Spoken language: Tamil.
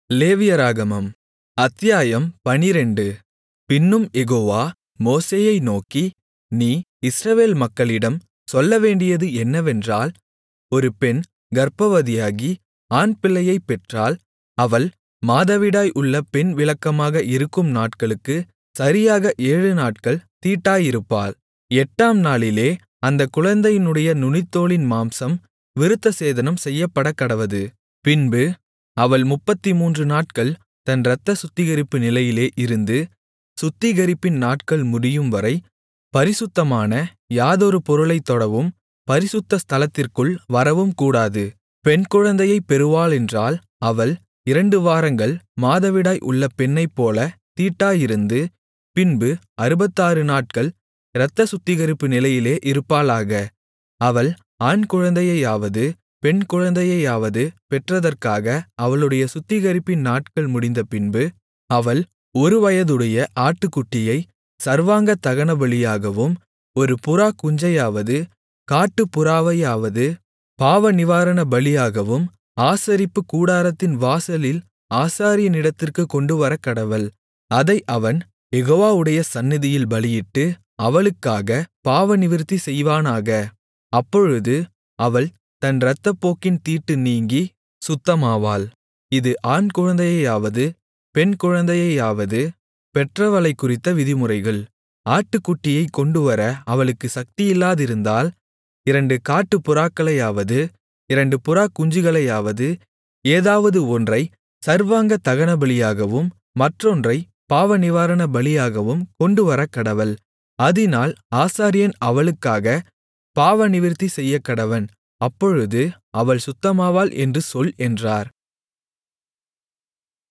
லேவியராகமம் அத்தியாயம் பனிரெண்டு பின்னும் யெகோவா மோசேயை நோக்கி நீ இஸ்ரவேல் மக்களிடம் சொல்லவேண்டியது என்னவென்றால் ஒரு பெண் கர்ப்பவதியாகி ஆண்பிள்ளையைப் பெற்றால் அவள் மாதவிடாய் உள்ள பெண் விலக்கமாக இருக்கும் நாட்களுக்குச் சரியாக ஏழுநாட்கள் தீட்டாயிருப்பாள் எட்டாம் நாளிலே அந்தக் குழந்தையினுடைய நுனித்தோலின் மாம்சம் விருத்தசேதனம் செய்யப்படக்கடவது பின்பு அவள் முப்பத்துமூன்று நாட்கள் தன் இரத்த சுத்திகரிப்பு நிலையிலே இருந்து சுத்திகரிப்பின் நாட்கள் முடியும்வரை பரிசுத்தமான யாதொரு பொருளைத் தொடவும் பரிசுத்த ஸ்தலத்திற்குள் வரவும் கூடாது பெண் குழந்தையைப் பெறுவாளென்றால் அவள் இரண்டு வாரங்கள் மாதவிடாய் உள்ள பெண்ணைப்போல தீட்டாயிருந்து பின்பு அறுபத்தாறு நாட்கள் இரத்த சுத்திகரிப்பு நிலையிலே இருப்பாளாக அவள் ஆண் குழந்தையையாவது பெண் குழந்தையையாவது பெற்றதற்காக அவளுடைய சுத்திகரிப்பின் நாட்கள் முடிந்தபின்பு அவள் ஒருவயதுடைய ஆட்டுக்குட்டியை சர்வாங்க தகனபலியாகவும் ஒரு புறாக்குஞ்சையாவது காட்டுப்புறாவையாவது பாவநிவாரண பலியாகவும் ஆசரிப்புக் கூடாரத்தின் வாசலில் ஆசாரியனிடத்திற்குக் கொண்டுவரக்கடவள் அதை அவன் யெகோவாவுடைய சந்நிதியில் பலியிட்டு அவளுக்காகப் பாவநிவிர்த்தி செய்வானாக அப்பொழுது அவள் தன் இரத்தப்போக்கின் தீட்டு நீங்கி சுத்தமாவாள் இது ஆண் குழந்தையையாவது பெண் குழந்தையையாவது பெற்றவளைக்குறித்த விதிமுறைகள் ஆட்டுக்குட்டியைக் கொண்டுவர அவளுக்கு சக்தியில்லாதிருந்தால் இரண்டு காட்டுப்புறாக்களையாவது இரண்டு புறாக்குஞ்சுகளையாவது ஏதாவது ஒன்றைச் சர்வாங்க தகனபலியாகவும் மற்றொன்றைப் பாவநிவாரண பலியாகவும் கொண்டுவரக்கடவள் அதினால் ஆசாரியன் அவளுக்காகப் பாவநிவிர்த்தி செய்யக்கடவன் அப்பொழுது அவள் சுத்தமாவாள் என்று சொல் என்றார்